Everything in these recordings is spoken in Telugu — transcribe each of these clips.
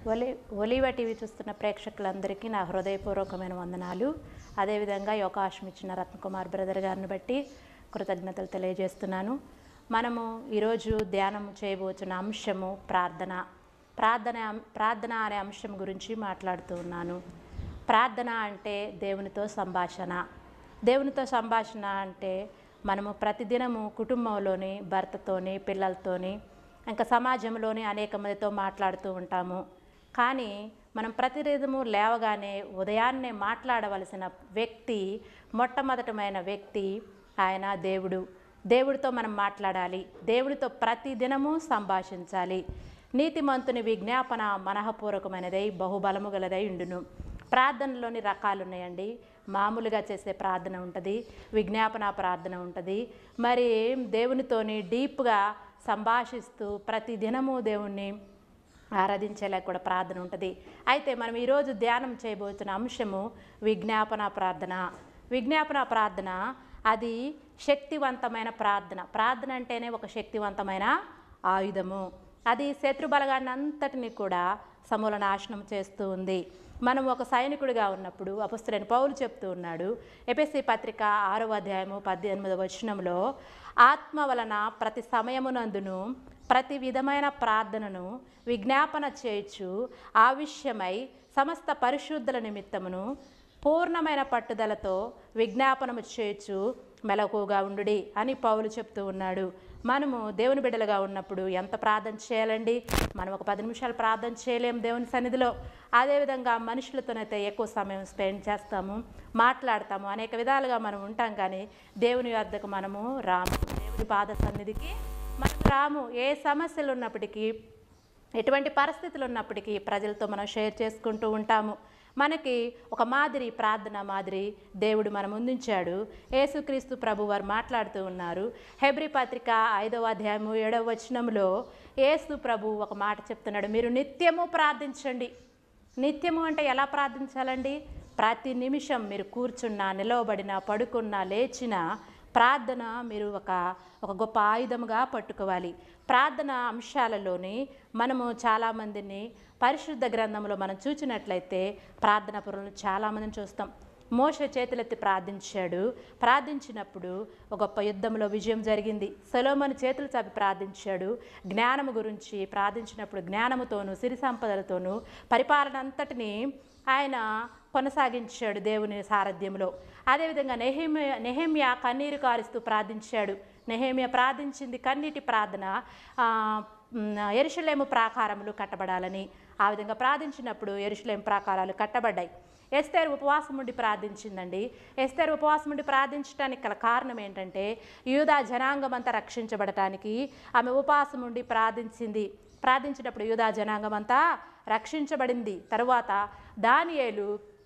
ఒలి ఒలివ టీవీ చూస్తున్న ప్రేక్షకులందరికీ నా హృదయపూర్వకమైన వందనాలు అదేవిధంగా ఈ అవకాశం ఇచ్చిన రత్నకుమార్ బ్రదర్ గారిని బట్టి కృతజ్ఞతలు తెలియజేస్తున్నాను మనము ఈరోజు ధ్యానం చేయబోతున్న అంశము ప్రార్థన ప్రార్థన ప్రార్థన అనే అంశం గురించి మాట్లాడుతూ ఉన్నాను ప్రార్థన అంటే దేవునితో సంభాషణ దేవునితో సంభాషణ అంటే మనము ప్రతిదినము కుటుంబంలోని భర్తతోని పిల్లలతోని ఇంకా సమాజంలోని అనేక మందితో మాట్లాడుతూ ఉంటాము కానీ మనం ప్రతిరోజము లేవగానే ఉదయాన్నే మాట్లాడవలసిన వ్యక్తి మొట్టమొదటమైన వ్యక్తి ఆయన దేవుడు దేవుడితో మనం మాట్లాడాలి దేవుడితో ప్రతిదినము సంభాషించాలి నీతిమంతుని విజ్ఞాపన మనఃపూర్వకమైనదై బహుబలము గలదై ఉండును ప్రార్థనలోని రకాలు ఉన్నాయండి మామూలుగా చేసే ప్రార్థన ఉంటుంది విజ్ఞాపన ప్రార్థన ఉంటుంది మరి దేవునితోని డీప్గా సంభాషిస్తూ ప్రతి దినము దేవుణ్ణి ఆరాధించేలా కూడా ప్రార్థన ఉంటుంది అయితే మనం ఈరోజు ధ్యానం చేయబోతున్న అంశము విజ్ఞాపన ప్రార్థన విజ్ఞాపన ప్రార్థన అది శక్తివంతమైన ప్రార్థన ప్రార్థన అంటేనే ఒక శక్తివంతమైన ఆయుధము అది శత్రు బలగాన్ని అంతటిని కూడా సమూల నాశనం చేస్తూ ఉంది మనం ఒక సైనికుడిగా ఉన్నప్పుడు అపుస్తులైన పౌలు చెప్తూ ఉన్నాడు ఎపిసి పత్రిక ఆరో అధ్యాయము పద్దెనిమిదవ వచనంలో ఆత్మ వలన ప్రతి సమయమునందును ప్రతి విధమైన ప్రార్థనను విజ్ఞాపన చేయొచ్చు ఆ విషయమై సమస్త పరిశుద్ధుల నిమిత్తమును పూర్ణమైన పట్టుదలతో విజ్ఞాపనము చేయొచ్చు మెలకుగా ఉండుడి అని పౌలు చెప్తూ ఉన్నాడు మనము దేవుని బిడ్డలుగా ఉన్నప్పుడు ఎంత ప్రార్థన చేయాలండి మనం ఒక పది నిమిషాలు ప్రార్థన చేయలేం దేవుని సన్నిధిలో అదేవిధంగా మనుషులతోనైతే ఎక్కువ సమయం స్పెండ్ చేస్తాము మాట్లాడతాము అనేక విధాలుగా మనం ఉంటాం కానీ దేవుని వద్దకు మనము రాము దేవుని పాద సన్నిధికి మనం రాము ఏ సమస్యలు ఉన్నప్పటికీ ఎటువంటి పరిస్థితులు ఉన్నప్పటికీ ప్రజలతో మనం షేర్ చేసుకుంటూ ఉంటాము మనకి ఒక మాదిరి ప్రార్థన మాదిరి దేవుడు మన ముందుంచాడు యేసుక్రీస్తు ప్రభు వారు మాట్లాడుతూ ఉన్నారు హెబ్రి పత్రిక ఐదవ అధ్యాయము ఏడవ వచనంలో యేసు ప్రభు ఒక మాట చెప్తున్నాడు మీరు నిత్యము ప్రార్థించండి నిత్యము అంటే ఎలా ప్రార్థించాలండి ప్రతి నిమిషం మీరు కూర్చున్నా నిలవబడినా పడుకున్నా లేచినా ప్రార్థన మీరు ఒక ఒక గొప్ప ఆయుధముగా పట్టుకోవాలి ప్రార్థన అంశాలలోని మనము చాలామందిని పరిశుద్ధ గ్రంథంలో మనం చూసినట్లయితే ప్రార్థన పరులను చాలామందిని చూస్తాం మోష చేతులెత్తి ప్రార్థించాడు ప్రార్థించినప్పుడు ఒక గొప్ప యుద్ధంలో విజయం జరిగింది సొలోమని చేతులు చాపి ప్రార్థించాడు జ్ఞానము గురించి ప్రార్థించినప్పుడు జ్ఞానముతోనూ సిరి సంపదలతోనూ పరిపాలన అంతటిని ఆయన కొనసాగించాడు దేవుని సారథ్యంలో అదేవిధంగా నెహేమియ నెహేమియా కన్నీరు కారుస్తూ ప్రార్థించాడు నెహేమియా ప్రార్థించింది కన్నీటి ప్రార్థన ఆ, మ్, ఎరుషలేము ప్రాకారములు కట్టబడాలని ఆ విధంగా ప్రార్థించినప్పుడు ఎరుషలేము ప్రాకారాలు కట్టబడ్డాయి ఎస్తేరు ఉపవాసం ఉండి ప్రార్థించిందండి ఎస్తేరు ఉపవాసం ఉండి ప్రార్థించడానికి గల కారణం ఏంటంటే యూదా జనాంగం అంతా రక్షించబడటానికి ఆమె ఉపవాసం ఉండి ప్రార్థించింది ప్రార్థించినప్పుడు యూదా జనాంగం అంతా రక్షించబడింది తరువాత దానియేలు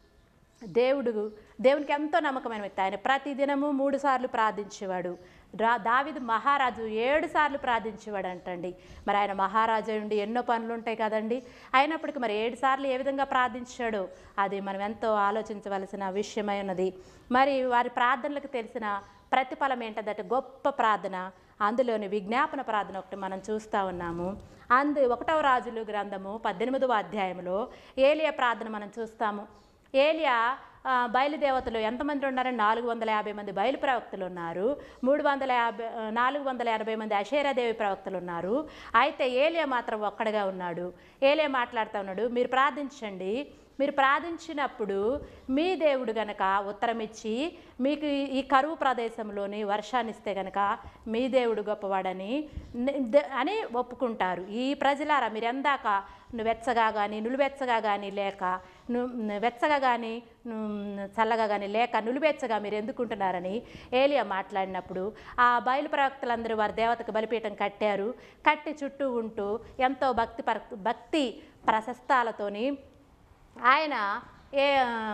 దేవుడు దేవునికి ఎంతో నమ్మకమైన వ్యక్తి ఆయన ప్రతిదినము మూడు సార్లు ప్రార్థించేవాడు రా దావిదు మహారాజు ఏడు సార్లు ప్రార్థించేవాడు అంటండి మరి ఆయన మహారాజు ఉండి ఎన్నో పనులు ఉంటాయి కదండి అయినప్పటికీ మరి ఏడు సార్లు ఏ విధంగా ప్రార్థించాడో అది మనం ఎంతో ఆలోచించవలసిన విషయమై ఉన్నది మరి వారి ప్రార్థనలకు తెలిసిన ప్రతిఫలం ఏంటంటే గొప్ప ప్రార్థన అందులోని విజ్ఞాపన ప్రార్థన ఒకటి మనం చూస్తూ ఉన్నాము అందు ఒకటవ రాజులు గ్రంథము పద్దెనిమిదవ అధ్యాయంలో ఏలియా ప్రార్థన మనం చూస్తాము ఏలియా ఆ, బయలుదేవతలు ఎంతమంది ఉన్నారని నాలుగు వందల యాభై మంది బయలు ప్రవక్తలు ఉన్నారు మూడు వందల యాభై ఆ, నాలుగు వందల ఎనభై మంది అషేరాదేవి ప్రవక్తలు ఉన్నారు అయితే ఏలియా మాత్రం ఒక్కడగా ఉన్నాడు ఏలియా మాట్లాడుతూ ఉన్నాడు మీరు ప్రార్థించండి మీరు ప్రార్థించినప్పుడు మీ దేవుడు గనక ఉత్తరం ఇచ్చి మీకు ఈ కరువు ప్రదేశంలోని వర్షాన్ని ఇస్తే గనక మీ దేవుడు గొప్పవాడని ని- ద- అని ఒప్పుకుంటారు ఈ ప్రజలారా మీరు ఎందాక నువ్వు వెచ్చగా కానీ నులివెచ్చగా కానీ లేక ను- వెచ్చగా కానీ ను- చల్లగా కానీ లేక నులివెచ్చగా మీరు ఎందుకుంటున్నారని ఏలియా మాట్లాడినప్పుడు ఆ బయలు ప్రవక్తలందరూ వారి దేవతకు బలిపీఠం కట్టారు కట్టి చుట్టూ ఉంటూ ఎంతో భక్తి పర భక్తి ప్రశస్తాలతోని ఆయన ఏ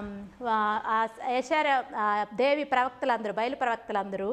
యశార దేవి ప్రవక్తలందరూ బయలు ప్రవక్తలందరూ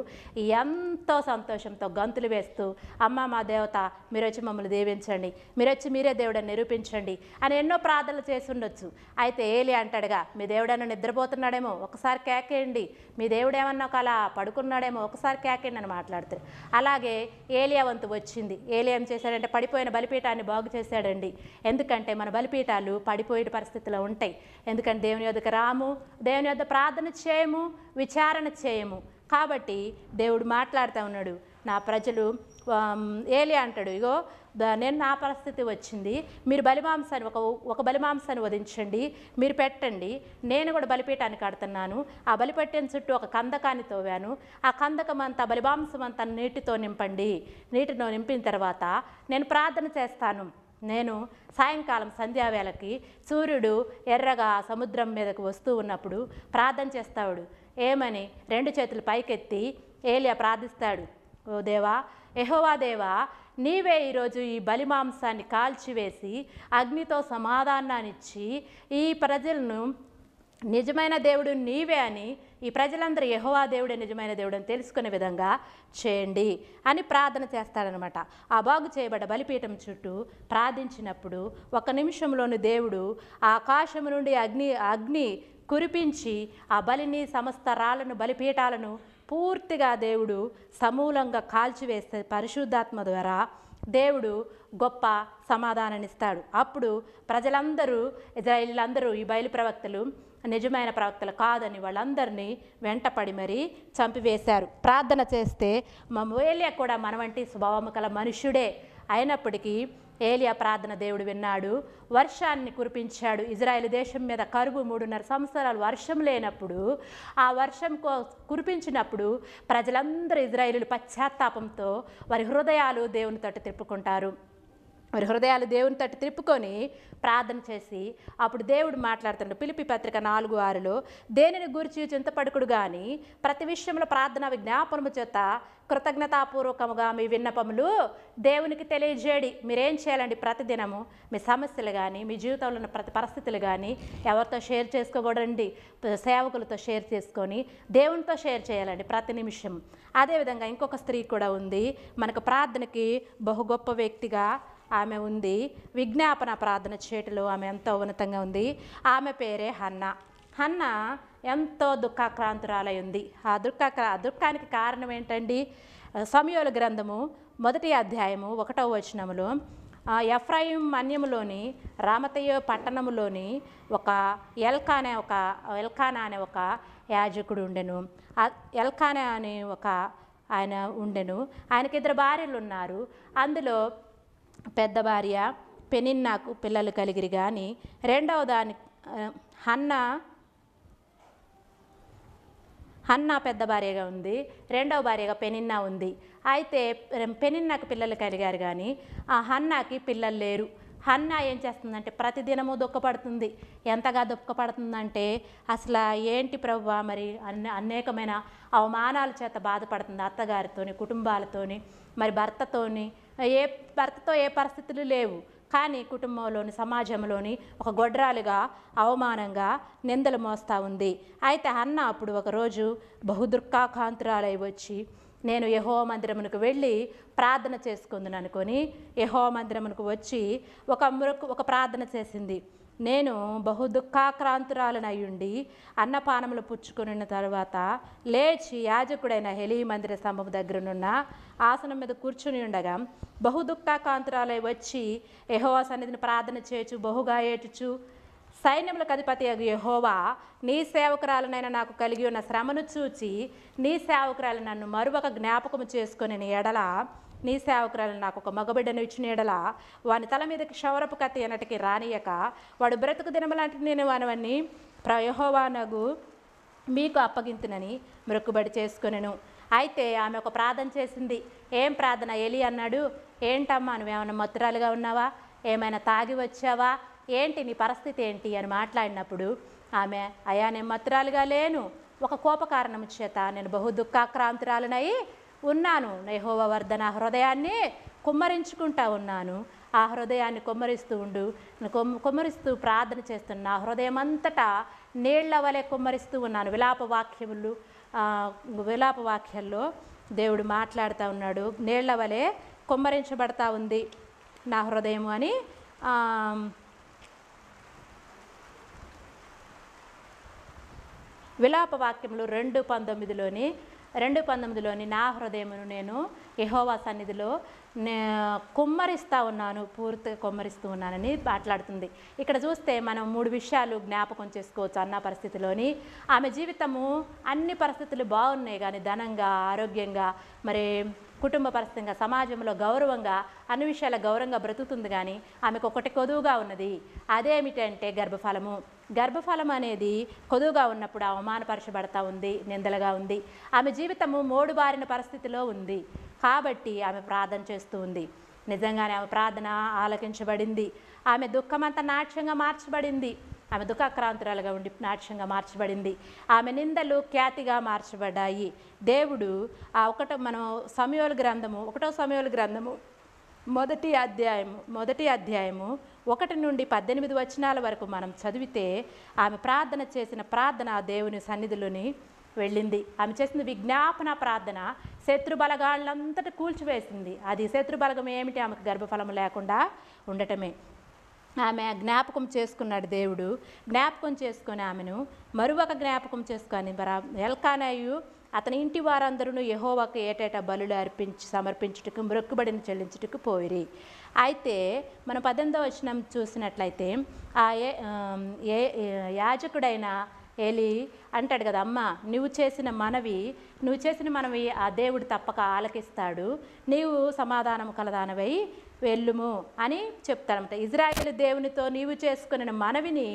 ఎంతో సంతోషంతో గంతులు వేస్తూ అమ్మ మా దేవత మీరు వచ్చి మమ్మల్ని దీవించండి మీరు వచ్చి మీరే దేవుడని నిరూపించండి అని ఎన్నో ప్రార్థనలు చేసి ఉండొచ్చు అయితే ఏలి అంటాడుగా మీ దేవుడన్నా నిద్రపోతున్నాడేమో ఒకసారి కేకేయండి మీ దేవుడు ఏమన్నా ఒక అలా పడుకున్నాడేమో ఒకసారి కేకేయండి అని మాట్లాడతారు అలాగే ఏలియా వంతు వచ్చింది ఏలియా ఏం చేశాడంటే పడిపోయిన బలిపీఠాన్ని బాగు చేశాడండి ఎందుకంటే మన బలిపీఠాలు పడిపోయే పరిస్థితిలో ఉంటాయి ఎందుకంటే దేవుని యొద్దకు రాము దేవుని యొద్ద ప్రార్థన చేయము విచారణ చేయము కాబట్టి దేవుడు మాట్లాడుతూ ఉన్నాడు నా ప్రజలు ఆమ్, ఏలి అంటాడు ఇగో ద- నేను నా పరిస్థితి వచ్చింది మీరు బలిమాంసాన్ని ఒక ఒక బలిమాంసాన్ని వధించండి మీరు పెట్టండి నేను కూడా బలిపీఠాన్ని కడుతున్నాను ఆ బలిపెట్టిన చుట్టూ ఒక కందకాన్ని తోవాను ఆ కందకం అంతా బలిమాంసం అంతా నీటితో నింపండి నీటితో నింపిన తర్వాత నేను ప్రార్థన చేస్తాను నేను సాయంకాలం సంధ్యావేళకి సూర్యుడు ఎర్రగా సముద్రం మీదకు వస్తూ ఉన్నప్పుడు ప్రార్థన చేస్తాడు ఏమని రెండు చేతులు పైకెత్తి ఏలియా ప్రార్థిస్తాడు ఓ దేవా యెహోవా దేవా నీవే ఈరోజు ఈ బలిమాంసాన్ని కాల్చివేసి అగ్నితో సమాధానాన్నిచ్చి ఈ ప్రజలను నిజమైన దేవుడు నీవే అని ఈ ప్రజలందరూ యెహోవా దేవుడే నిజమైన దేవుడు అని తెలుసుకునే విధంగా చేయండి అని ప్రార్థన చేస్తాడనమాట ఆ బాగు చేయబడ్డ బలిపీఠం చుట్టూ ప్రార్థించినప్పుడు ఒక నిమిషంలోని దేవుడు ఆ ఆకాశం నుండి అగ్ని అగ్ని కురిపించి ఆ బలిని సమస్త రాళ్ళను బలిపీఠాలను పూర్తిగా దేవుడు సమూలంగా కాల్చివేస్తే పరిశుద్ధాత్మ ద్వారా దేవుడు గొప్ప సమాధానాన్ని ఇస్తాడు అప్పుడు ప్రజలందరూ ఇజ్రాయిలందరూ ఈ బయలు ప్రవక్తలు నిజమైన ప్రవక్తలు కాదని వాళ్ళందరినీ వెంటపడి మరీ చంపివేశారు ప్రార్థన చేస్తే మా ఏలియా కూడా మన వంటి స్వభావము కల మనుష్యుడే అయినప్పటికీ ఏలియా ప్రార్థన దేవుడు విన్నాడు వర్షాన్ని కురిపించాడు ఇజ్రాయెల్ దేశం మీద కరువు మూడున్నర సంవత్సరాలు వర్షం లేనప్పుడు ఆ వర్షం కో- కురిపించినప్పుడు ప్రజలందరూ ఇజ్రాయేలు పశ్చాత్తాపంతో వారి హృదయాలు దేవుని తట్టు తిప్పుకుంటారు వారి హృదయాలు దేవుని తట్టు తిప్పుకొని ప్రార్థన చేసి అప్పుడు దేవుడు మాట్లాడుతుండే పిలిపి పత్రిక నాలుగు ఆరులో దేనిని గురించి చింతపడుకుడు కానీ ప్రతి విషయంలో ప్రార్థన విజ్ఞాపనము చేత కృతజ్ఞతాపూర్వకముగా మీ విన్నపములు దేవునికి తెలియజేయడి మీరేం చేయాలండి ప్రతిదినము మీ సమస్యలు కానీ మీ జీవితంలో ఉన్న ప్రతి పరిస్థితులు కానీ ఎవరితో షేర్ చేసుకోకూడదండి సేవకులతో షేర్ చేసుకొని దేవునితో షేర్ చేయాలండి ప్రతి నిమిషం అదేవిధంగా ఇంకొక స్త్రీ కూడా ఉంది మనకు ప్రార్థనకి బహు గొప్ప వ్యక్తిగా ఆమె ఉంది విజ్ఞాపన ప్రార్థన చేటులో ఆమె ఎంతో ఉన్నతంగా ఉంది ఆమె పేరే హన్న హన్న ఎంతో దుఃఖాక్రాంతురాలై ఉంది ఆ దుఃఖ ఆ దుఃఖానికి కారణం ఏంటండి సమయోల గ్రంథము మొదటి అధ్యాయము ఒకటవ వచనములో ఆ, ఎఫ్రాయిం మన్యములోని రామతయ్య పట్టణములోని ఒక ఎల్కానే ఒక ఎల్కానా అనే ఒక యాజకుడు ఉండెను ఆ ఎల్కానా అనే ఒక ఆయన ఉండెను ఆయనకి ఇద్దరు భార్యలు ఉన్నారు అందులో పెద్ద భార్య పెనిన్నాకు పిల్లలు కలిగిరి కానీ రెండవ దాని ఆ, హన్న హన్నా పెద్ద భార్యగా ఉంది రెండవ భార్యగా పెనిన్నా ఉంది అయితే పెనిన్నాకు పిల్లలు కలిగారు కానీ ఆ హన్నాకి పిల్లలు లేరు హన్నా ఏం చేస్తుందంటే ప్రతిదినము దుఃఖపడుతుంది ఎంతగా దుఃఖపడుతుందంటే అసలు ఏంటి ప్రభు మరి అన్ని అనేకమైన అవమానాల చేత బాధపడుతుంది అత్తగారితోని కుటుంబాలతోని మరి భర్తతోని ఏ భర్తతో ఏ పరిస్థితులు లేవు కానీ కుటుంబంలోని సమాజంలోని ఒక గొడ్రాలుగా అవమానంగా నిందలు మోస్తూ ఉంది అయితే అన్న అప్పుడు ఒకరోజు బహుదుర్గాకాంతురాలై వచ్చి నేను యహో మందిరమునకు వెళ్ళి ప్రార్థన చేసుకుందును అనుకొని యహో మందిరమునకు వచ్చి ఒక మృకు ఒక ప్రార్థన చేసింది నేను బహు దుఃఖాక్రాంతురాలనయ్యుండి అన్నపానములు పుచ్చుకున్న తర్వాత లేచి యాజకుడైన హెలీ మందిర స్తంభం దగ్గరనున్న ఆసనం మీద కూర్చుని ఉండగా బహు దుఃఖాకాంతురాలై వచ్చి యెహోవా సన్నిధిని ప్రార్థన చేయొచ్చు బహుగా ఏటుచు సైన్యములకు అధిపతి అగు యెహోవా నీ సేవకురాలనైనా నాకు కలిగి ఉన్న శ్రమను చూచి నీ సేవకురాలు నన్ను మరొక జ్ఞాపకము చేసుకొని నీ ఎడల నీ సేవకురాలు నాకు ఒక మగబిడ్డను ఇచ్చిన ఎడల వాని తల మీదకి క్షౌరపు కత్తి అన్నటికి రానియక వాడు బ్రతుకు దినములాంటి నేను వానవన్నీ ప్రయహోవానగు మీకు అప్పగింతునని మొక్కుబడి చేసుకొనెను అయితే ఆమె ఒక ప్రార్థన చేసింది ఏం ప్రార్థన ఎలి అన్నాడు ఏంటమ్మా నువ్వేమైనా మత్తురాలుగా ఉన్నావా ఏమైనా తాగి వచ్చావా ఏంటి నీ పరిస్థితి ఏంటి అని మాట్లాడినప్పుడు ఆమె అయా నేను మత్తురాలుగా లేను ఒక కోప కారణం చేత నేను బహు దుఃఖాక్రాంతురాలనై ఉన్నాను నెహోవ వర్ధన హృదయాన్ని కుమ్మరించుకుంటా ఉన్నాను ఆ హృదయాన్ని కొమ్మరిస్తూ ఉండు కొమ్ కొమ్మరిస్తూ ప్రార్థన చేస్తున్నా నా హృదయం అంతటా నీళ్ల వలె కొమ్మరిస్తూ ఉన్నాను విలాప వాక్యములు ఆ, విలాప వాక్యాల్లో దేవుడు మాట్లాడుతూ ఉన్నాడు నీళ్ల వలె కొమ్మరించబడతా ఉంది నా హృదయం అని ఆ, విలాప వాక్యములు రెండు పంతొమ్మిదిలోని రెండు పంతొమ్మిదిలోని నా హృదయమును నేను యెహోవా సన్నిధిలో నే కుమ్మరిస్తూ ఉన్నాను పూర్తిగా కుమ్మరిస్తూ ఉన్నానని మాట్లాడుతుంది ఇక్కడ చూస్తే మనం మూడు విషయాలు జ్ఞాపకం చేసుకోవచ్చు అన్న పరిస్థితిలోని ఆమె జీవితము అన్ని పరిస్థితులు బాగున్నాయి కానీ ధనంగా ఆరోగ్యంగా మరి కుటుంబ పరిస్థితిగా సమాజంలో గౌరవంగా అన్ని విషయాల గౌరవంగా బ్రతుకుతుంది కానీ ఆమెకు ఒకటి కొదువుగా ఉన్నది అదేమిటంటే గర్భఫలము గర్భఫలం అనేది కొదువుగా ఉన్నప్పుడు అవమానపరచబడతా ఉంది నిందలుగా ఉంది ఆమె జీవితము మోడుబారిన పరిస్థితిలో ఉంది కాబట్టి ఆమె ప్రార్థన చేస్తూ ఉంది నిజంగానే ఆమె ప్రార్థన ఆలకించబడింది ఆమె దుఃఖమంతా నాట్యంగా మార్చబడింది ఆమె దుఃఖాక్రాంతురాలుగా ఉండి నాట్యంగా మార్చబడింది ఆమె నిందలు ఖ్యాతిగా మార్చబడ్డాయి దేవుడు ఆ ఒకటో మనం సమయోల గ్రంథము ఒకటో సమయోల గ్రంథము మొదటి అధ్యాయము మొదటి అధ్యాయము ఒకటి నుండి పద్దెనిమిది వచనాల వరకు మనం చదివితే ఆమె ప్రార్థన చేసిన ప్రార్థన ఆ దేవుని సన్నిధిలోని వెళ్ళింది ఆమె చేసిన విజ్ఞాపన ప్రార్థన శత్రు బలగాళ్ళంతటి కూల్చివేసింది అది శత్రు బలగం ఏమిటి ఆమెకు గర్భఫలం లేకుండా ఉండటమే ఆమె జ్ఞాపకం చేసుకున్నాడు దేవుడు జ్ఞాపకం చేసుకొని ఆమెను మరొక జ్ఞాపకం చేసుకొని మరి ఆ ఎల్కానాయు అతని ఇంటి వారందరూ యహోవాకు ఏటేటా బలులు అర్పించి సమర్పించుటకు మొక్కుబడిని చెల్లించుటకు పోయిరి అయితే మనం పద్దెనిమిదవ వచనం చూసినట్లయితే ఆ ఏ ఆమ్, ఏ ఏ- యాజకుడైన ఏలి అంటాడు కదా అమ్మ నువ్వు చేసిన మనవి నువ్వు చేసిన మనవి ఆ దేవుడు తప్పక ఆలకిస్తాడు నీవు సమాధానం కలదానవై వెళ్ళుము అని చెప్తాడనమాట ఇజ్రాయేల్ దేవునితో నీవు చేసుకున్న మనవిని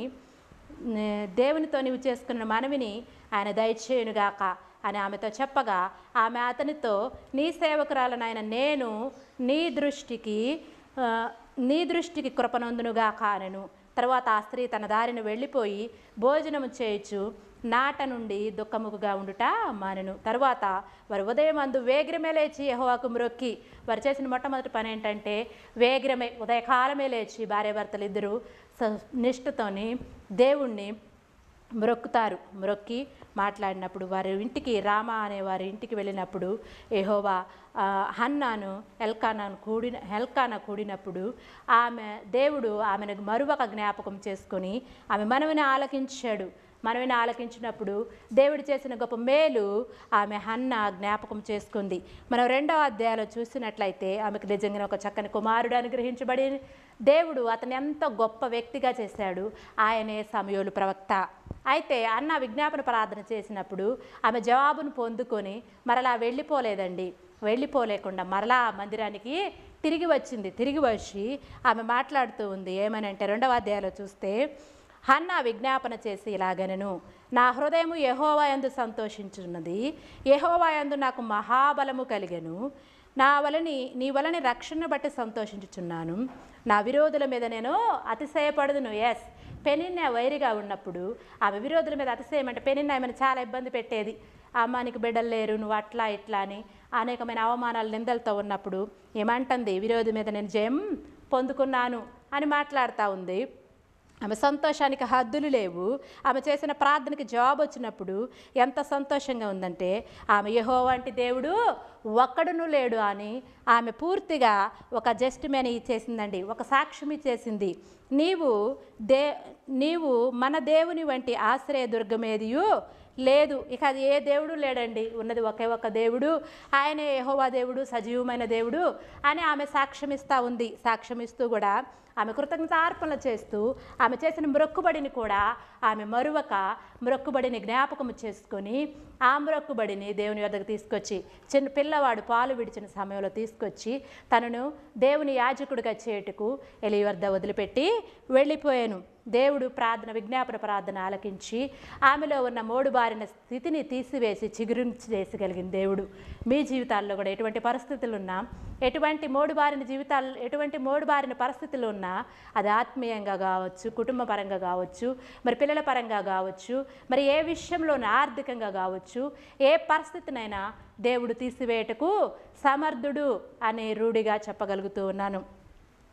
నే- దేవునితో నీవు చేసుకున్న మనవిని ఆయన దయచేయునుగాక అని ఆమెతో చెప్పగా ఆమె అతనితో నీ సేవకురాలనైన నేను నీ దృష్టికి ఆ, నీ దృష్టికి కృపనందునుగాక అనను తర్వాత ఆ స్త్రీ తన దారిని వెళ్ళిపోయి భోజనము చేయొచ్చు నాట నుండి దుఃఖముగా ఉండుట మానెను తర్వాత వారు ఉదయం అందు వేగిరమే లేచి యెహోవాకు మ్రొక్కి వారు చేసిన మొట్టమొదటి పని ఏంటంటే వేగిరమే ఉదయకాలమే లేచి భార్యాభర్తలు ఇద్దరు స- నిష్ఠతోని దేవుణ్ణి మ్రొక్కుతారు మ్రొక్కి మాట్లాడినప్పుడు వారి ఇంటికి రామ అనే వారి ఇంటికి వెళ్ళినప్పుడు ఏహోవా ఆ, హన్నాను ఎల్కానాను కూడిన ఎల్కానా కూడినప్పుడు ఆమె దేవుడు ఆమెను మరొక జ్ఞాపకం చేసుకొని ఆమె మనవిని ఆలకించాడు మనవిని ఆలకించినప్పుడు దేవుడు చేసిన గొప్ప మేలు ఆమె హన్న జ్ఞాపకం చేసుకుంది మనం రెండవ అధ్యాయంలో చూసినట్లయితే ఆమెకు నిజంగా ఒక చక్కని కుమారుడు అనుగ్రహించబడి దేవుడు అతను ఎంతో గొప్ప వ్యక్తిగా చేశాడు ఆయనే సమయోలు ప్రవక్త అయితే అన్న విజ్ఞాపన ప్రార్థన చేసినప్పుడు ఆమె జవాబును పొందుకొని మరలా వెళ్ళిపోలేదండి వెళ్ళిపోలేకుండా మరలా ఆ మందిరానికి తిరిగి వచ్చింది తిరిగి వచ్చి ఆమె మాట్లాడుతూ ఉంది ఏమని అంటే రెండవ అధ్యాయంలో చూస్తే హన్న విజ్ఞాపన చేసి ఇలాగనను నా హృదయము యహోవా యందు సంతోషించున్నది యహోవా యందు నాకు మహాబలము కలిగెను నా వలని నీ వలని రక్షణ బట్టి సంతోషించుచున్నాను నా విరోధుల మీద నేను అతిశయపడదును ఎస్ పెనిన్న వైరిగా ఉన్నప్పుడు ఆమె విరోధుల మీద అతిశయం అంటే పెనిన్న ఆమెను చాలా ఇబ్బంది పెట్టేది అమ్మ నీకు బిడ్డలు లేరు నువ్వు అట్లా ఇట్లా అని అనేకమైన అవమానాలు నిందలతో ఉన్నప్పుడు ఏమంటుంది విరోధి మీద నేను జయం పొందుకున్నాను అని మాట్లాడుతూ ఉంది ఆమె సంతోషానికి హద్దులు లేవు ఆమె చేసిన ప్రార్థనకి జవాబు వచ్చినప్పుడు ఎంత సంతోషంగా ఉందంటే ఆమె యహో వంటి దేవుడు ఒక్కడును లేడు అని ఆమె పూర్తిగా ఒక జస్ట్ మెన్ ఇచ్చేసిందండి ఒక సాక్ష్యం ఇచ్చేసింది నీవు దే నీవు మన దేవుని వంటి ఆశ్రయ దుర్గమేదియు లేదు ఇక అది ఏ దేవుడు లేడండి ఉన్నది ఒకే ఒక దేవుడు ఆయనే యెహోవా దేవుడు సజీవమైన దేవుడు అని ఆమె సాక్ష్యం ఇస్తూ ఉంది సాక్ష్యం ఇస్తూ కూడా ఆమె కృతజ్ఞతార్పణలు చేస్తూ ఆమె చేసిన మ్రొక్కుబడిని కూడా ఆమె మరువక మ్రొక్కుబడిని జ్ఞాపకము చేసుకొని ఆ మ్రొక్కుబడిని దేవుని వద్దకు తీసుకొచ్చి చిన్న పిల్లవాడు పాలు విడిచిన సమయంలో తీసుకొచ్చి తనను దేవుని యాజకుడిగా చేటుకు ఎలి వద్ద వదిలిపెట్టి వెళ్ళిపోయాను దేవుడు ప్రార్థన విజ్ఞాపన ప్రార్థన ఆలకించి ఆమెలో ఉన్న మోడుబారిన స్థితిని తీసివేసి చిగురించేసగలిగిన దేవుడు మీ జీవితాల్లో కూడా ఎటువంటి పరిస్థితులు ఉన్నా ఎటువంటి మోడుబారిన జీవితాలు ఎటువంటి మోడుబారిన పరిస్థితులు ఉన్నా అది ఆత్మీయంగా కావచ్చు కుటుంబ పరంగా కావచ్చు మరి పిల్లల పరంగా కావచ్చు మరి ఏ విషయంలోనూ ఆర్థికంగా కావచ్చు ఏ పరిస్థితినైనా దేవుడు తీసివేయటకు సమర్థుడు అనే రూఢిగా చెప్పగలుగుతూ ఉన్నాను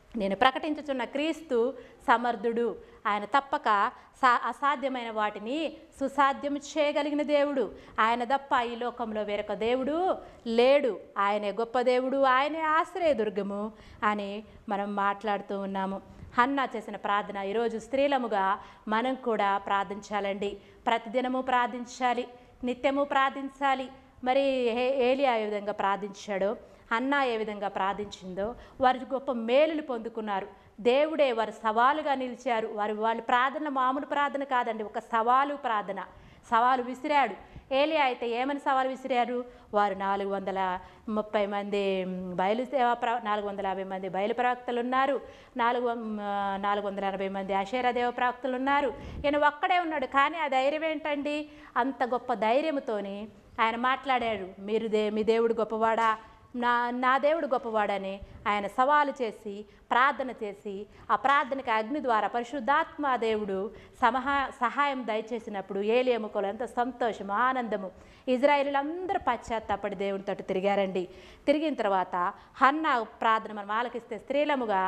నేను ప్రకటించుచున్న క్రీస్తు సమర్థుడు ఆయన తప్పక సా అసాధ్యమైన వాటిని సుసాధ్యం చేయగలిగిన దేవుడు ఆయన తప్ప ఈ లోకంలో వేరొక దేవుడు లేడు ఆయనే గొప్ప దేవుడు ఆయనే ఆశ్రయదుర్గము అని మనం మాట్లాడుతూ ఉన్నాము హన్నా చేసిన ప్రార్థన ఈరోజు స్త్రీలముగా మనం కూడా ప్రార్థించాలండి ప్రతిదినము ప్రార్థించాలి నిత్యము ప్రార్థించాలి మరి ఏ- ఏలియా ఏ విధంగా ప్రార్థించాడో అన్న ఏ విధంగా ప్రార్థించిందో వారు గొప్ప మేలులు పొందుకున్నారు దేవుడే వారు సవాలుగా నిలిచారు వారి వాళ్ళ ప్రార్థన మామూలు ప్రార్థన కాదండి ఒక సవాలు ప్రార్థన సవాలు విసిరాడు ఏలియా అయితే ఏమని సవాలు విసిరారు వారు నాలుగు వందల ముప్పై మంది బయలు సేవా ప్ర నాలుగు వందల యాభై మంది బయలు ప్రవక్తలు ఉన్నారు నాలుగు వం- ఆ, నాలుగు వందల ఎనభై మంది అషేరా దేవ ప్రవక్తలు ఉన్నారు ఈయన ఒక్కడే ఉన్నాడు కానీ ఆ ధైర్యం ఏంటండి అంత గొప్ప ధైర్యంతోని ఆయన మాట్లాడాడు మీరు దే మీ దేవుడు గొప్పవాడా నా నా దేవుడు గొప్పవాడని ఆయన సవాలు చేసి ప్రార్థన చేసి ఆ ప్రార్థనకి అగ్ని ద్వారా పరిశుద్ధాత్మ దేవుడు సమహా సహాయం దయచేసినప్పుడు ఏలియముకలు ఎంత సంతోషము ఆనందము ఇజ్రాయేలీలందరూ పశ్చాత్తాపడి దేవుని తోటి తిరిగారండి తిరిగిన తర్వాత హన్నా ప్రార్థన మనం ఆలకిస్తే స్త్రీలముగా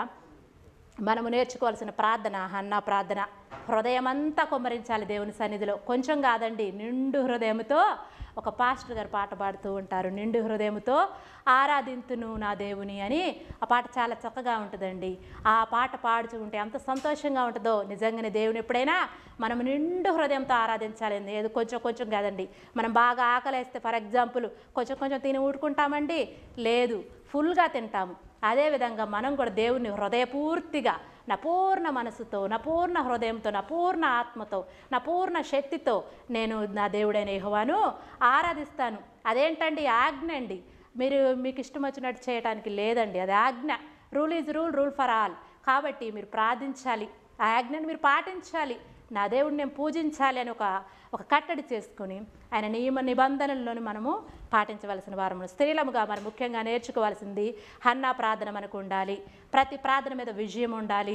మనము నేర్చుకోవాల్సిన ప్రార్థన హన్నా ప్రార్థన హృదయం అంతా కుమ్మరించాలి దేవుని సన్నిధిలో కొంచెం కాదండి నిండు హృదయంతో ఒక పాస్టర్ గారు పాట పాడుతూ ఉంటారు నిండు హృదయంతో ఆరాధింతును నా దేవుని అని ఆ పాట చాలా చక్కగా ఉంటుందండి ఆ పాట పాడుతూ ఉంటే ఎంత సంతోషంగా ఉంటుందో నిజంగానే దేవుని ఎప్పుడైనా మనం నిండు హృదయంతో ఆరాధించాలి ఏదో కొంచెం కొంచెం కాదండి మనం బాగా ఆకలేస్తే ఫర్ ఎగ్జాంపుల్ కొంచెం కొంచెం తిని ఊరుకుంటామండి లేదు ఫుల్గా తింటాము అదేవిధంగా మనం కూడా దేవుని హృదయపూర్తిగా నా పూర్ణ మనసుతో నా పూర్ణ హృదయంతో నా పూర్ణ ఆత్మతో నా పూర్ణ శక్తితో నేను నా దేవుడైన యెహోవాను ఆరాధిస్తాను అదేంటండి ఆజ్ఞ అండి మీరు మీకు ఇష్టం వచ్చినట్టు చేయడానికి లేదండి అది ఆజ్ఞ rule is rule rule for all కాబట్టి మీరు ప్రార్థించాలి ఆ ఆజ్ఞను మీరు పాటించాలి నా దేవుడిని నేను పూజించాలి అని ఒక ఒక కట్టడి చేసుకుని ఆయన నియమ నిబంధనల్లోని మనము పాటించవలసిన వారము స్త్రీలముగా మరి ముఖ్యంగా నేర్చుకోవాల్సింది హన్నా ప్రార్థన మనకు ఉండాలి ప్రతి ప్రార్థన మీద విజయం ఉండాలి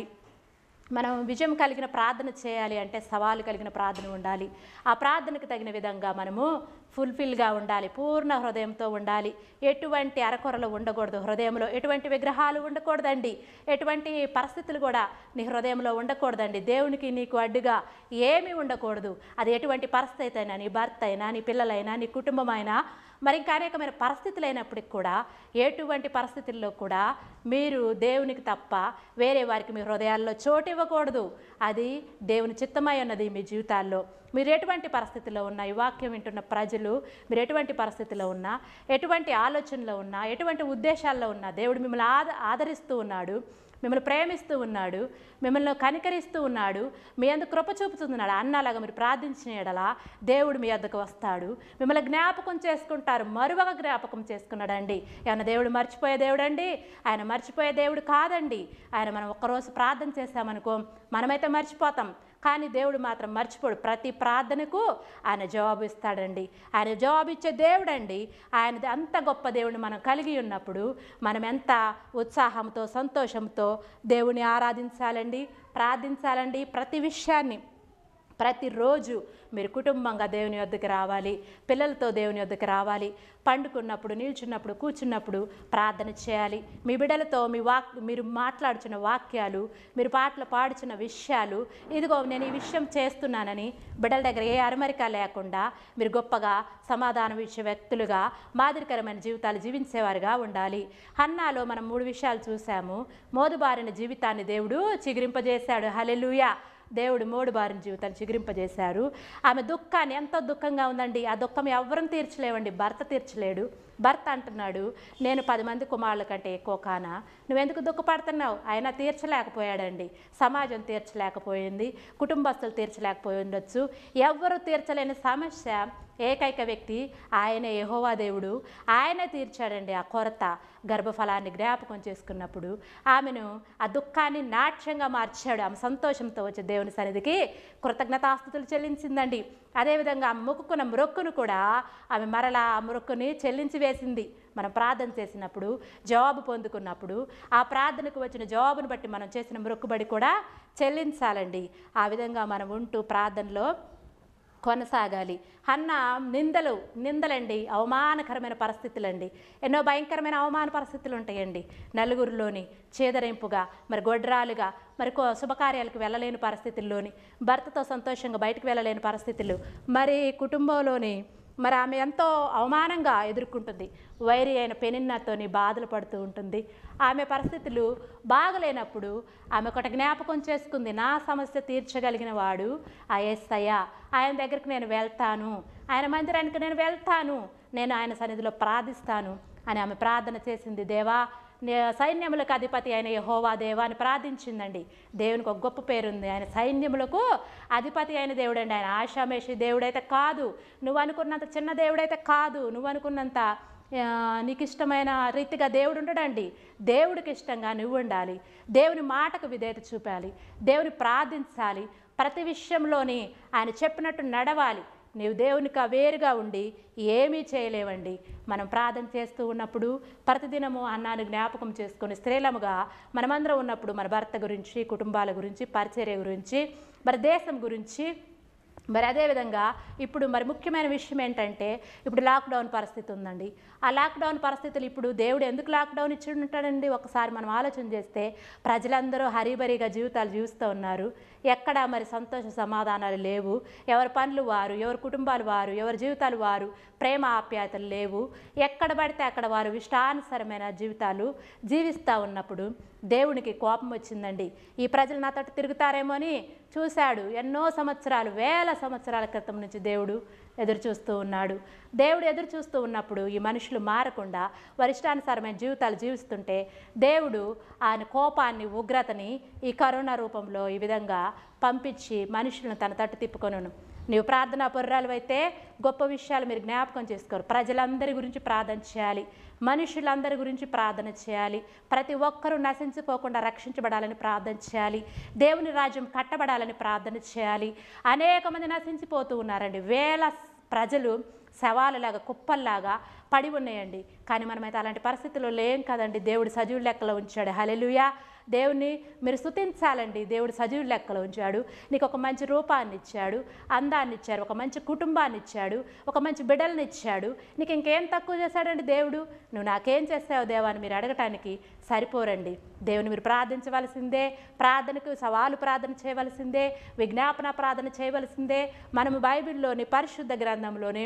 మనం విజయం కలిగిన ప్రార్థన చేయాలి అంటే సవాలు కలిగిన ప్రార్థన ఉండాలి ఆ ప్రార్థనకు తగిన విధంగా మనము ఫుల్ఫిల్గా ఉండాలి పూర్ణ హృదయంతో ఉండాలి ఎటువంటి అరకొరలు ఉండకూడదు హృదయంలో ఎటువంటి విగ్రహాలు ఉండకూడదండి ఎటువంటి పరిస్థితులు కూడా నీ హృదయంలో ఉండకూడదండి దేవునికి నీకు అడ్డుగా ఏమీ ఉండకూడదు అది ఎటువంటి పరిస్థితి అయినా నీ భర్త అయినా నీ పిల్లలైనా నీ కుటుంబం అయినా మరి ఇంకా అనేకమైన పరిస్థితులు అయినప్పటికి కూడా ఎటువంటి పరిస్థితుల్లో కూడా మీరు దేవునికి తప్ప వేరే వారికి మీ హృదయాల్లో చోటు ఇవ్వకూడదు అది దేవుని చిత్తమై ఉన్నది మీ జీవితాల్లో మీరు ఎటువంటి పరిస్థితిలో ఉన్నా ఈ వాక్యం వింటున్న ప్రజలు మీరు ఎటువంటి పరిస్థితిలో ఉన్నా ఎటువంటి ఆలోచనలో ఉన్నా ఎటువంటి ఉద్దేశాల్లో ఉన్నా దేవుడు మిమ్మల్ని ఆద ఆదరిస్తూ ఉన్నాడు మిమ్మల్ని ప్రేమిస్తూ ఉన్నాడు మిమ్మల్ని కనికరిస్తూ ఉన్నాడు మీ అందుకు కృప చూపుతున్నాడు అన్నలాగా మీరు ప్రార్థించిన ఎడల దేవుడు మీ వద్దకు వస్తాడు మిమ్మల్ని జ్ఞాపకం చేసుకుంటారు మరువగా జ్ఞాపకం చేసుకున్నాడండి ఏమన్నా దేవుడు మర్చిపోయే దేవుడు అండి ఆయన మర్చిపోయే దేవుడు కాదండి ఆయన మనం ఒక్కరోజు ప్రార్థన చేశామనుకో మనమైతే మర్చిపోతాం కానీ దేవుడు మాత్రం మర్చిపోడు ప్రతి ప్రార్థనకు ఆయన జవాబు ఇస్తాడండి ఆయన జవాబు ఇచ్చే దేవుడండి ఆయన అంత గొప్ప దేవుడిని మనం కలిగి ఉన్నప్పుడు మనం ఎంత ఉత్సాహంతో సంతోషంతో దేవుని ఆరాధించాలండి ప్రార్థించాలండి ప్రతి విషయాన్ని ప్రతిరోజు మీరు కుటుంబంగా దేవుని వద్దకు రావాలి పిల్లలతో దేవుని వద్దకు రావాలి పండుకున్నప్పుడు నిల్చున్నప్పుడు కూర్చున్నప్పుడు ప్రార్థన చేయాలి మీ బిడ్డలతో మీ వాక్ మీరు మాట్లాడుచున్న వాక్యాలు మీరు పాటలు పాడుచున్న విషయాలు ఇదిగో నేను ఈ విషయం చేస్తున్నానని బిడ్డల దగ్గర ఏ అరమరిక లేకుండా మీరు గొప్పగా సమాధానం ఇచ్చే వ్యక్తులుగా మాదిరికరమైన జీవితాలు జీవించేవారుగా ఉండాలి హన్నాలో మనం మూడు విషయాలు చూసాము మోదుబారిన జీవితాన్ని దేవుడు చిగురింపజేశాడు హలెలుయా దేవుడు మోడు బారిన జీవితాన్ని చిగురింపజేశారు ఆమె దుఃఖాన్ని ఎంతో దుఃఖంగా ఉందండి ఆ దుఃఖం ఎవరం తీర్చలేవండి భర్త తీర్చలేడు భర్త అంటున్నాడు నేను పది మంది కుమారుల కంటే ఎక్కువ కానా నువ్వెందుకు దుఃఖపడుతున్నావు ఆయన తీర్చలేకపోయాడండి సమాజం తీర్చలేకపోయింది కుటుంబస్తులు తీర్చలేకపోయి ఉండొచ్చు ఎవ్వరూ తీర్చలేని సమస్య ఏకైక వ్యక్తి ఆయనే యెహోవా దేవుడు ఆయన తీర్చాడండి ఆ కొరత గర్భఫలాన్ని జ్ఞాపకం చేసుకున్నప్పుడు ఆమెను ఆ దుఃఖాన్ని నాట్యంగా మార్చాడు ఆమె సంతోషంతో వచ్చే దేవుని సన్నిధికి కృతజ్ఞతాస్థుతులు చెల్లించిందండి అదేవిధంగా ఆమె మొక్కుకున్న మొక్కును కూడా ఆమె మరలా ఆ మొక్కుని చెల్లించి వేసింది మనం ప్రార్థన చేసినప్పుడు జవాబు పొందుకున్నప్పుడు ఆ ప్రార్థనకు వచ్చిన జవాబును బట్టి మనం చేసిన మొక్కుబడి కూడా చెల్లించాలండి ఆ విధంగా మనం ఉంటూ ప్రార్థనలో కొనసాగాలి అన్న నిందలు నిందలండి అవమానకరమైన పరిస్థితులండి ఎన్నో భయంకరమైన అవమాన పరిస్థితులు ఉంటాయండి నలుగురిలోని చేదరింపుగా మరి గొడ్రాలుగా మరి కో- శుభకార్యాలకు వెళ్ళలేని పరిస్థితుల్లోని భర్తతో సంతోషంగా బయటకు వెళ్ళలేని పరిస్థితులు మరి కుటుంబంలోని మరి ఆమె ఎంతో అవమానంగా ఎదుర్కొంటుంది వైరి అయిన పెనిన్నతోని బాధలు పడుతూ ఉంటుంది ఆమె పరిస్థితులు బాగలేనప్పుడు ఆమె ఒకటి జ్ఞాపకం చేసుకుంది నా సమస్య తీర్చగలిగిన వాడు ఆ ఎస్సయ్య ఆయన దగ్గరికి నేను వెళ్తాను ఆయన మందిరానికి నేను వెళ్తాను నేను ఆయన సన్నిధిలో ప్రార్థిస్తాను అని ఆమె ప్రార్థన చేసింది దేవా నే- సైన్యములకు అధిపతి అయిన యహోవా దేవా అని ప్రార్థించిందండి దేవునికి ఒక గొప్ప పేరుంది ఆయన సైన్యములకు అధిపతి అయిన దేవుడండి ఆయన ఆశామేషి దేవుడైతే కాదు నువ్వు అనుకున్నంత చిన్న దేవుడైతే కాదు నువ్వు అనుకున్నంత ఆ, నీకు ఇష్టమైన రీతిగా దేవుడు ఉండడండి దేవుడికి ఇష్టంగా నువ్వు ఉండాలి దేవుని మాటకు విధేయత చూపాలి దేవుని ప్రార్థించాలి ప్రతి విషయంలోని ఆయన చెప్పినట్టు నడవాలి నీవు దేవునికి వేరుగా ఉండి ఏమీ చేయలేవండి మనం ప్రార్థన చేస్తూ ఉన్నప్పుడు ప్రతిదినము అన్నాన్ని జ్ఞాపకం చేసుకొని స్త్రీలముగా మనమందరం ఉన్నప్పుడు మన భర్త గురించి కుటుంబాల గురించి పరిచర్య గురించి మరి దేశం గురించి మరి అదేవిధంగా ఇప్పుడు మరి ముఖ్యమైన విషయం ఏంటంటే ఇప్పుడు లాక్డౌన్ పరిస్థితి ఉందండి ఆ లాక్డౌన్ పరిస్థితులు ఇప్పుడు దేవుడు ఎందుకు లాక్డౌన్ ఇచ్చి ఉంటాడండి ఒకసారి మనం ఆలోచన చేస్తే ప్రజలందరూ హరిబరిగా జీవితాలు జీవిస్తూ ఉన్నారు ఎక్కడ మరి సంతోష సమాధానాలు లేవు ఎవరి పనులు వారు ఎవరి కుటుంబాలు వారు ఎవరి జీవితాలు వారు ప్రేమ ఆప్యాయతలు లేవు ఎక్కడ పడితే అక్కడ వారు ఇష్టానుసరమైన జీవితాలు జీవిస్తూ ఉన్నప్పుడు దేవునికి కోపం వచ్చిందండి ఈ ప్రజలు నాతో తిరుగుతారేమో అని చూశాడు ఎన్నో సంవత్సరాలు వేల సంవత్సరాల క్రితం నుంచి దేవుడు ఎదురు చూస్తూ ఉన్నాడు దేవుడు ఎదురు చూస్తూ ఉన్నప్పుడు ఈ మనుషులు మారకుండా వరిష్టానుసారమైన జీవితాలు జీవిస్తుంటే దేవుడు ఆయన కోపాన్ని ఉగ్రతని ఈ కరోనా రూపంలో ఈ విధంగా పంపించి మనుషులను తన తట్టు తిప్పుకొను నీవు ప్రార్థనా పొర్రాలు అయితే గొప్ప విషయాలు మీరు జ్ఞాపకం చేసుకోరు ప్రజలందరి గురించి ప్రార్థన చేయాలి మనుషులందరి గురించి ప్రార్థన చేయాలి ప్రతి ఒక్కరూ నశించిపోకుండా రక్షించబడాలని ప్రార్థన చేయాలి దేవుని రాజ్యం కట్టబడాలని ప్రార్థన చేయాలి అనేక మంది నశించిపోతూ ఉన్నారండి వేల ప్రజలు శవాలలాగా కుప్పల్లాగా పడి ఉన్నాయండి కానీ మనమైతే అలాంటి పరిస్థితుల్లో లేం కదండి దేవుడు సజీవుల లెక్కలో ఉంచాడు హలెలుయా దేవుని మీరు స్తుతించాలండి దేవుడు సజీవుల లెక్కలో ఉంచాడు నీకు ఒక మంచి రూపాన్ని ఇచ్చాడు అందాన్ని ఇచ్చాడు ఒక మంచి కుటుంబాన్ని ఇచ్చాడు ఒక మంచి బిడ్డల్ని ఇచ్చాడు నీకు ఇంకేం తక్కువ చేశాడండి దేవుడు నువ్వు నాకేం చేస్తావు దేవా అని మీరు అడగటానికి సరిపోరండి దేవుని మీరు ప్రార్థించవలసిందే ప్రార్థనకు సవాలు ప్రార్థన చేయవలసిందే విజ్ఞాపన ప్రార్థన చేయవలసిందే మనము బైబిల్లోని పరిశుద్ధ గ్రంథంలోని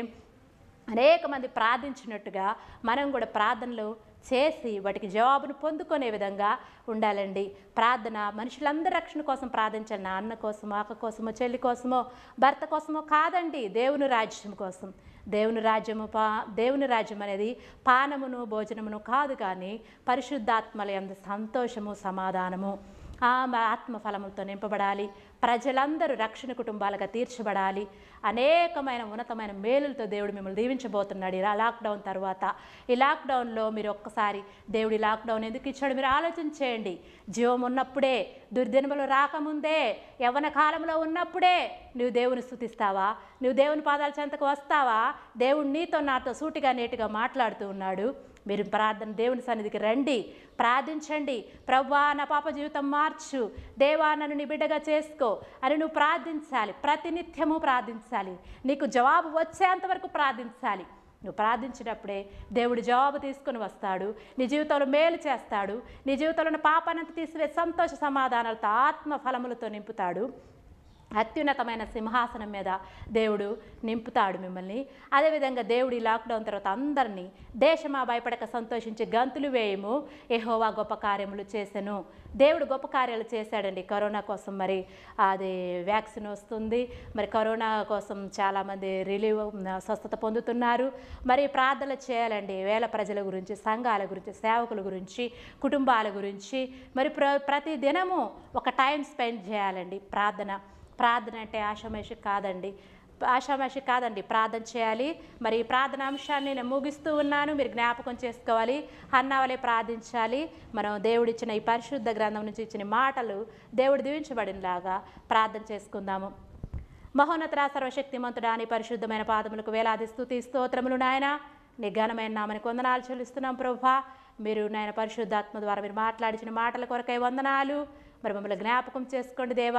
అనేక మంది ప్రార్థించినట్టుగా మనం కూడా ప్రార్థనలు చేసి వాటికి జవాబును పొందుకునే విధంగా ఉండాలండి ప్రార్థన మనుషులందరి రక్షణ కోసం ప్రార్థించాలి నా అన్న కోసమో అక్క కోసమో చెల్లి కోసమో భర్త కోసమో కాదండి దేవుని రాజ్యం కోసం దేవుని రాజ్యము పా దేవుని రాజ్యం అనేది పానమును భోజనమును కాదు కానీ పరిశుద్ధాత్మల యందు సంతోషము సమాధానము ఆమె ఆత్మ ఫలములతో నింపబడాలి ప్రజలందరూ రక్షణ కుటుంబాలుగా తీర్చబడాలి అనేకమైన ఉన్నతమైన మేలులతో దేవుడు మిమ్మల్ని దీవించబోతున్నాడు ఈ లాక్డౌన్ తర్వాత ఈ లాక్డౌన్లో మీరు ఒక్కసారి దేవుడి లాక్డౌన్ ఎందుకు ఇచ్చాడు మీరు ఆలోచన చేయండి జీవం ఉన్నప్పుడే దుర్దినములు రాకముందే యవ్వన కాలంలో ఉన్నప్పుడే నువ్వు దేవుని స్థుతిస్తావా నువ్వు దేవుని పాదాల చెంతకు వస్తావా దేవుడు నీతో నాతో సూటిగా నేటిగా మాట్లాడుతూ ఉన్నాడు మీరు ప్రార్థన దేవుని సన్నిధికి రండి ప్రార్థించండి ప్రవ్వా నా పాప జీవితం మార్చు దేవా నన్ను నీ బిడ్డగా చేసుకో అని నువ్వు ప్రార్థించాలి ప్రతినిత్యము ప్రార్థించాలి నీకు జవాబు వచ్చేంత వరకు ప్రార్థించాలి నువ్వు ప్రార్థించినప్పుడే దేవుడు జవాబు తీసుకుని వస్తాడు నీ జీవితంలో మేలు చేస్తాడు నీ జీవితంలో ఉన్న పాపానంత తీసివేసి సంతోష సమాధానాలతో ఆత్మ ఫలములతో నింపుతాడు అత్యున్నతమైన సింహాసనం మీద దేవుడు నింపుతాడు మిమ్మల్ని అదేవిధంగా దేవుడు ఈ లాక్డౌన్ తర్వాత అందరినీ దేశమా భయపడక సంతోషించి గంతులు వేయము ఎహోవా గొప్ప కార్యములు చేసెను దేవుడు గొప్ప కార్యాలు చేశాడండి కరోనా కోసం మరి అది వ్యాక్సిన్ వస్తుంది మరి కరోనా కోసం చాలామంది రిలీవ్ స్వస్థత పొందుతున్నారు మరి ప్రార్థనలు చేయాలండి వేల ప్రజల గురించి సంఘాల గురించి సేవకుల గురించి కుటుంబాల గురించి మరి ప్ర ప్రతి దినము ఒక టైం స్పెండ్ చేయాలండి ప్రార్థన ప్రార్థన అంటే ఆషామాషి కాదండి ఆషామాషి కాదండి ప్రార్థన చేయాలి మరి ఈ ప్రార్థన అంశాన్ని నేను ముగిస్తూ ఉన్నాను మీరు జ్ఞాపకం చేసుకోవాలి అన్నవలే ప్రార్థించాలి మనం దేవుడిచ్చిన ఈ పరిశుద్ధ గ్రంథం నుంచి ఇచ్చిన మాటలు దేవుడు దీవించబడినలాగా ప్రార్థన చేసుకుందాము మహోన్నతరా సర్వశక్తిమంతుడా నీ పరిశుద్ధమైన పాదములకు వేలాది స్థుతి స్తోత్రములు నాయన నీ ఘనమైన నామని వందనాలు చెల్లిస్తున్నాం ప్రభా మీరు నాయన పరిశుద్ధాత్మ ద్వారా మీరు మాట్లాడించిన మాటల కొరకై వందనాలు మరి మమ్మల్ని జ్ఞాపకం చేసుకోండి దేవా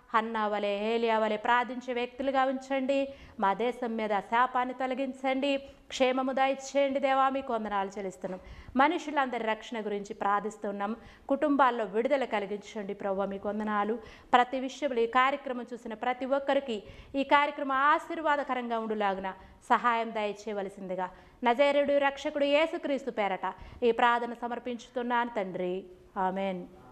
హన్నా వలె హేలియా వలె ప్రార్థించే వ్యక్తులుగా ఉంచండి మా దేశం మీద శాపాన్ని తొలగించండి క్షేమము దయచేయండి దేవా మీకు వందనాలు చెల్లిస్తున్నాం మనుషులందరి రక్షణ గురించి ప్రార్థిస్తున్నాం కుటుంబాల్లో విడుదల కలిగించండి ప్రభు మీకు వందనాలు ప్రతి విషయంలో ఈ కార్యక్రమం చూసిన ప్రతి ఒక్కరికి ఈ కార్యక్రమం ఆశీర్వాదకరంగా ఉండులాగున సహాయం దయచేయవలసిందిగా నజేరుడు రక్షకుడు యేసుక్రీస్తు పేరట ఈ ప్రార్థన సమర్పించుతున్నాను తండ్రి ఆమెన్